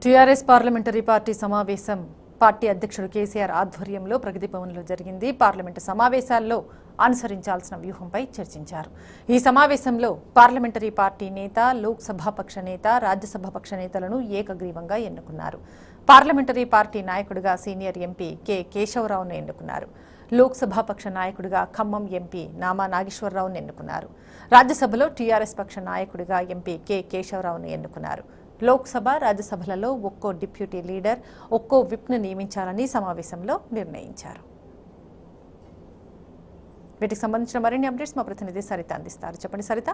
TRS parliamentary party సమావేశం party అధ్యక్షుడు కేసీఆర్ ఆధ్వర్యంలో ప్రగతి భవన్లో జరిగింది పార్లమెంటు సమావేశాల్లో అనుసరించాల్సిన వ్యూహంపై చర్చించారు ఈ సమావేశంలో పార్లమెంటరీ పార్టీ నేత లోక్సభాపక్ష నేత రాజ్యసభాపక్ష నేతలను ఏకగ్రీవంగా ఎన్నుకున్నారు పార్లమెంటరీ పార్టీ నాయకుడిగా సీనియర్ ఎంపీ కె కేశవరావును ఎన్నుకున్నారు లోక్సభాపక్ష నాయకుడిగా ఖమ్మం ఎంపీ నామా నాగేశ్వరరావును ఎన్నుకున్నారు రాజ్యసభలో టీఆర్ఎస్ పక్ష నాయకుడిగా ఎంపీ కె కేశవరావును ఎన్నుకున్నారు లోక్సభ రాజ్యసభలలో ఒక్కో డిప్యూటీ లీడర్ ఒక్కో విప్ను నియమించాలని సమావేశంలో నిర్ణయించారు వీటికి సంబంధించిన మరిన్ని అప్డేట్స్ మా ప్రతినిధి సరిత అందిస్తారు చెప్పండి Saritha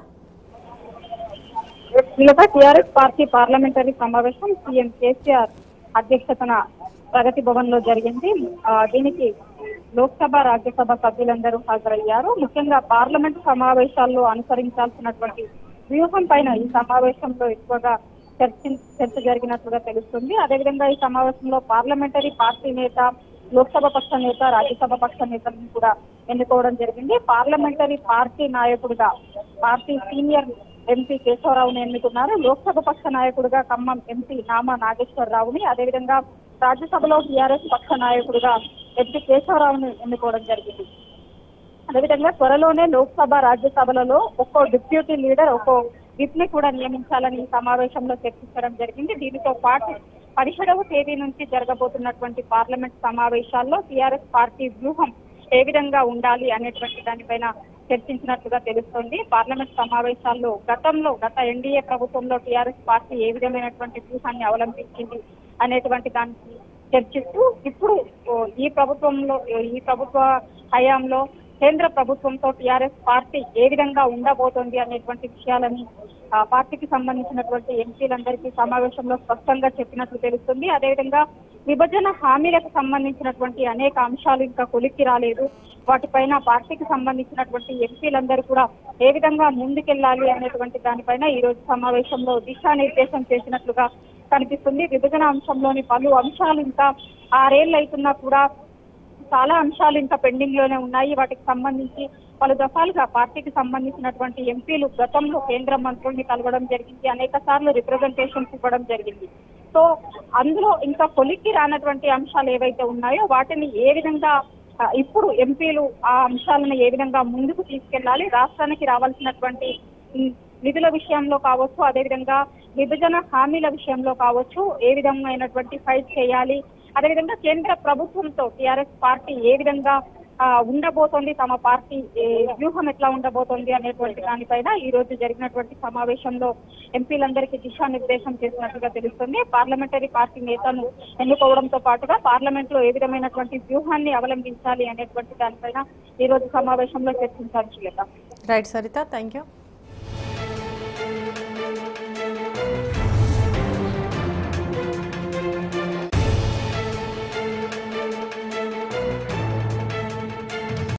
Srilatha TRS party parliamentary సమావేశం సీఎం కేసీఆర్ అధ్యక్షతన ప్రగతి భవన్ లో జరిగింది ఆ, దీనికి లోక్సభ రాజ్యసభ సభ్యులందరూ హాజరయ్యారు ముఖ్యంగా పార్లమెంట్ సమావేశాల్లో అనుసరించాల్సినటువంటి వ్యూహం పైన ఈ సమావేశంలో ఎక్కువగా చర్చ చర్చ జరిగినట్లుగా తెలుస్తుంది అదేవిధంగా ఈ సమావేశంలో పార్లమెంటరీ పార్టీ నేత లోక్సభ పక్ష నేత రాజ్యసభ పక్ష నేతలను కూడా ఎన్నుకోవడం జరిగింది పార్లమెంటరీ పార్టీ నాయకుడిగా పార్టీ సీనియర్ ఎంపీ కేశవరావుని ఎన్నుకున్నారు లోక్సభ పక్ష నాయకుడిగా ఖమ్మం ఎంపీ నామా నాగేశ్వరరావుని అదేవిధంగా రాజ్యసభలో టీఆర్ఎస్ పక్ష నాయకుడిగా ఎంపీ కేశవరావుని ఎన్నుకోవడం జరిగింది అదేవిధంగా త్వరలోనే లోక్సభ రాజ్యసభలలో ఒక్కో డిప్యూటీ లీడర్ ఒక్కో విప్ ని కూడా నియమించాలని ఈ సమావేశంలో చర్చించడం జరిగింది దీనితో పాటు పదిహేడవ తేదీ నుంచి జరగబోతున్నటువంటి పార్లమెంట్ సమావేశాల్లో టీఆర్ఎస్ పార్టీ వ్యూహం ఏ విధంగా ఉండాలి అనేటువంటి దానిపైన చర్చించినట్లుగా తెలుస్తోంది పార్లమెంట్ సమావేశాల్లో గతంలో గత ఎన్డీఏ ప్రభుత్వంలో టీఆర్ఎస్ పార్టీ ఏ విధమైనటువంటి వ్యూహాన్ని అవలంబించింది అనేటువంటి దానికి చర్చిస్తూ ఇప్పుడు ఓ, ఈ ప్రభుత్వంలో ఈ ప్రభుత్వ హయాంలో కేంద్ర ప్రభుత్వంతో టీఆర్ఎస్ పార్టీ ఏ విధంగా ఉండబోతోంది అనేటువంటి విషయాలని ఆ పార్టీకి సంబంధించినటువంటి ఎంపీలందరికీ సమావేశంలో స్పష్టంగా చెప్పినట్లు తెలుస్తుంది అదేవిధంగా విభజన హామీలకు సంబంధించినటువంటి అనేక అంశాలు ఇంకా కొలిక్కి రాలేదు వాటిపైన పార్టీకి సంబంధించినటువంటి ఎంపీలందరూ కూడా ఏ విధంగా ముందుకెళ్లాలి అనేటువంటి దానిపైన ఈ రోజు సమావేశంలో దిశానిర్దేశం చేసినట్లుగా కనిపిస్తుంది విభజన అంశంలోని పలు అంశాలు ఇంకా ఆరేళ్ళు అవుతున్నా కూడా చాలా అంశాలు ఇంకా పెండింగ్ లోనే ఉన్నాయి వాటికి సంబంధించి పలు దఫాలుగా పార్టీకి సంబంధించినటువంటి ఎంపీలు గతంలో కేంద్ర మంత్రుల్ని కలవడం జరిగింది అనేక సార్లు రిప్రజెంటేషన్స్ ఇవ్వడం జరిగింది సో అందులో ఇంకా కొలిక్కి రానటువంటి అంశాలు ఏవైతే ఉన్నాయో వాటిని ఏ విధంగా ఆ, ఇప్పుడు ఎంపీలు ఆ అంశాలను ఏ విధంగా ముందుకు తీసుకెళ్లాలి రాష్ట్రానికి రావాల్సినటువంటి ఉమ్, నిధుల విషయంలో కావచ్చు అదేవిధంగా విభజన హామీల విషయంలో కావచ్చు ఏ విధమైనటువంటి ఫైట్ చేయాలి అదేవిధంగా కేంద్ర ప్రభుత్వంతో టిఆర్ఎస్ పార్టీ ఏ విధంగా ఆ, ఉండబోతోంది తమ పార్టీ ఏ, వ్యూహం ఎట్లా ఉండబోతోంది అనేటువంటి దానిపైన ఈ రోజు జరిగినటువంటి సమావేశంలో ఎంపీలందరికీ దిశానిర్దేశం చేసినట్టుగా తెలుస్తుంది పార్లమెంటరీ పార్టీ నేతను ఎన్నుకోవడంతో పాటుగా పార్లమెంట్ లో ఏ విధమైనటువంటి వ్యూహాన్ని అవలంబించాలి అనేటువంటి దానిపైన ఈ రోజు సమావేశంలో చర్చించారు Srilatha right Saritha thank you